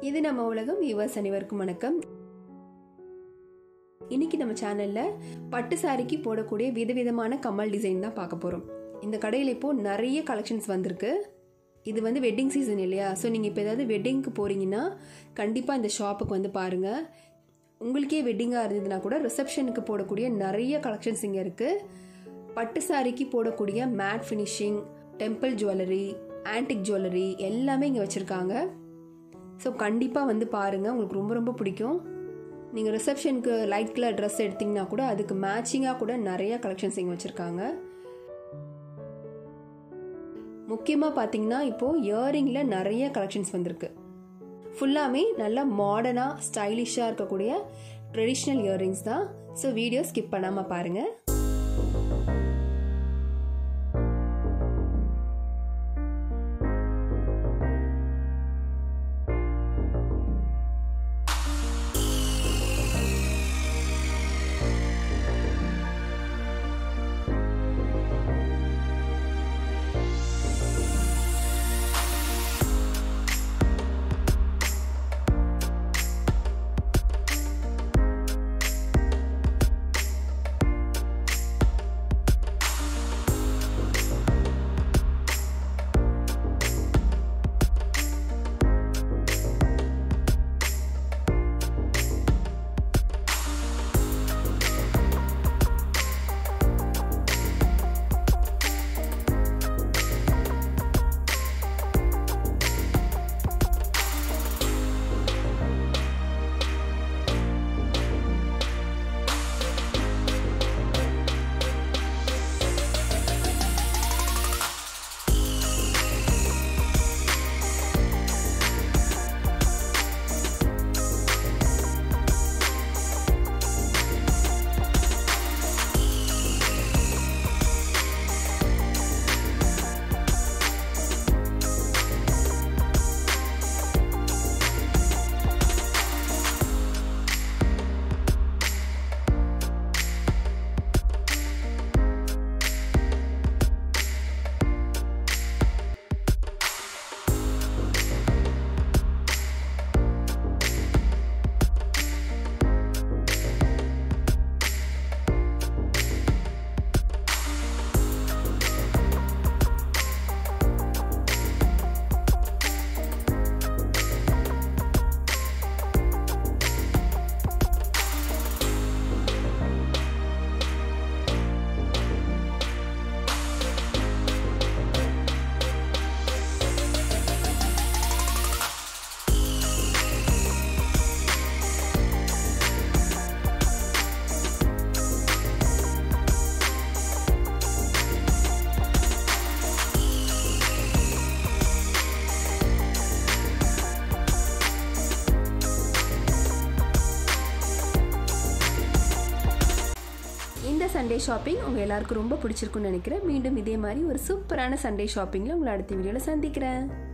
இது நம்ம உலகம் வியூவர்ஸ் அனைவருக்கும் வணக்கம் இன்னைக்கு நம்ம சேனல்ல பட்டு சாரிக்கு போடக்கூடிய விதவிதமான கம்மல் டிசைன் தான் பார்க்க போறோம் இந்த கடையில் இப்போ நிறைய கலெக்ஷன்ஸ் வந்திருக்கு இது வந்து வெட்டிங் சீசன் இல்லையா ஸோ நீங்கள் இப்போ ஏதாவது வெட்டிங்க்கு போறீங்கன்னா கண்டிப்பாக இந்த ஷாப்புக்கு வந்து பாருங்க உங்களுக்கே வெட்டிங்காக இருந்ததுன்னா கூட ரிசப்ஷனுக்கு போடக்கூடிய நிறைய கலெக்ஷன்ஸ் இங்கே இருக்குது பட்டு சாரிக்கு போடக்கூடிய matte finishing temple jewellery antique jewellery எல்லாமே இங்கே வச்சுருக்காங்க ஸோ கண்டிப்பாக வந்து பாருங்கள் உங்களுக்கு ரொம்ப ரொம்ப பிடிக்கும் நீங்கள் ரிசப்ஷனுக்கு லைட் கலர் ட்ரெஸ் எடுத்திங்கன்னா கூட அதுக்கு மேட்சிங்காக கூட நிறைய கலெக்ஷன்ஸ் இங்கே வச்சுருக்காங்க முக்கியமாக பார்த்தீங்கன்னா இப்போது இயரிங்கில் நிறைய கலெக்ஷன்ஸ் வந்திருக்கு ஃபுல்லாமே நல்ல மாடர்னாக ஸ்டைலிஷாக இருக்கக்கூடிய ட்ரெடிஷ்னல் இயரிங்ஸ் தான் ஸோ வீடியோ ஸ்கிப் பண்ணாமல் பாருங்கள் இந்த சண்டே ஷாப்பிங் உங்கள் எல்லாருக்கும் ரொம்ப பிடிச்சிருக்குன்னு நினைக்கிறேன் மீண்டும் இதே மாதிரி ஒரு சூப்பரான சண்டே ஷாப்பிங்கில் உங்களை அடுத்த வீடியோவில் சந்திக்கிறேன்